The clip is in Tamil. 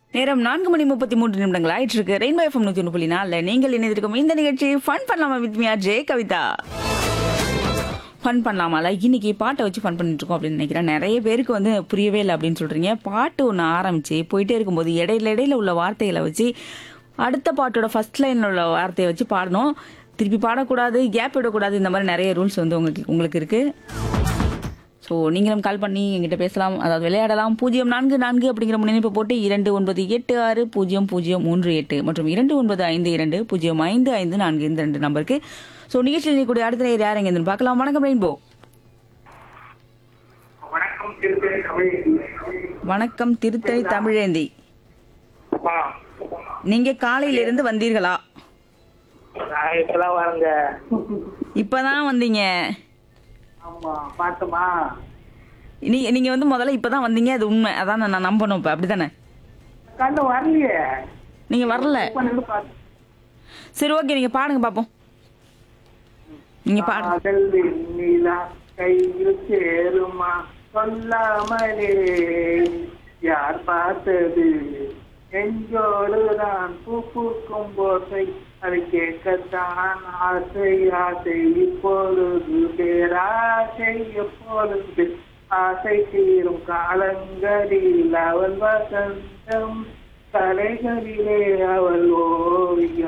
நேரம் நான்கு மணி முப்பத்தி மூன்று நிமிடங்கள் ஆயிட்டு இருக்கு ரெயின்போ எஃப்எம் நூத்தி ஒன்று புள்ளி நாலில் நீங்கள் இணைந்திருக்கும் இந்த நிகழ்ச்சி ஃபன் பண்ணலாமா வித் மியா ஜே கவிதா ஃபன் பண்ணலாமால இன்னைக்கு பாட்டை வச்சு ஃபன் பண்ணிட்டு இருக்கோம் அப்படின்னு நினைக்கிறேன் நிறைய பேருக்கு வந்து புரியவே இல்லை அப்படின்னு சொல்றீங்க பாட்டு ஒன்று ஆரம்பிச்சு போயிட்டே இருக்கும்போது இடையில இடையில உள்ள வார்த்தைகளை வச்சு அடுத்த பாட்டோட ஃபர்ஸ்ட் லைன்ல உள்ள வார்த்தையை வச்சு பாடணும் திருப்பி பாடக்கூடாது கேப் விடக்கூடாது இந்த மாதிரி நிறைய ரூல்ஸ் வந்து உங்களுக்கு உங்களுக்கு இருக்கு ஸோ நீங்களும் கால் பண்ணி எங்கிட்ட பேசலாம் அதாவது விளையாடலாம் பூஜ்ஜியம் நான்கு நான்கு அப்படிங்கிற முன்னிணைப்பு போட்டு இரண்டு ஒன்பது எட்டு ஆறு பூஜ்ஜியம் பூஜ்ஜியம் மூன்று எட்டு மற்றும் இரண்டு ஒன்பது ஐந்து இரண்டு பூஜ்ஜியம் ஐந்து ஐந்து நான்கு இந்த ரெண்டு நம்பருக்கு ஸோ நிகழ்ச்சியில் இருக்கக்கூடிய அடுத்த நேர் யார் எங்க பார்க்கலாம் வணக்கம் ரெயின்போ வணக்கம் திருப்பதி தமிழ் வணக்கம் திருத்தணி தமிழேந்தி ஆ, நீங்க காலையில இருந்து வந்தீர்களா நான் இப்பெல்லாம் வரங்க இப்பதான் வந்தீங்க ஆமா பாட்டுமா நீ நீங்க வந்து முதல்ல இப்பதான் வந்தீங்க அது உண்மை அதான் நான் நம்பணும் இப்ப அப்படிதானே கண்ணு வரலையே நீங்க வரல பண்ணிட்டு பாத்து சரி ஓகே நீங்க பாடுங்க பாப்போம் நீங்க பாடுங்க காதல் வெண்ணிலா கையில் சேருமா சொல்லாமலே யார் பார்த்தது எஞ்சோடு நான் பூ பூக்கும் போசை அதை கேட்கத்தான் ஆசை ஆசை இப்பொழுது பேராசை எப்பொழுது ஆசை தீரும் காலங்களில் அவள் வசந்தம் கலைகளிலே அவள் ஓவியம்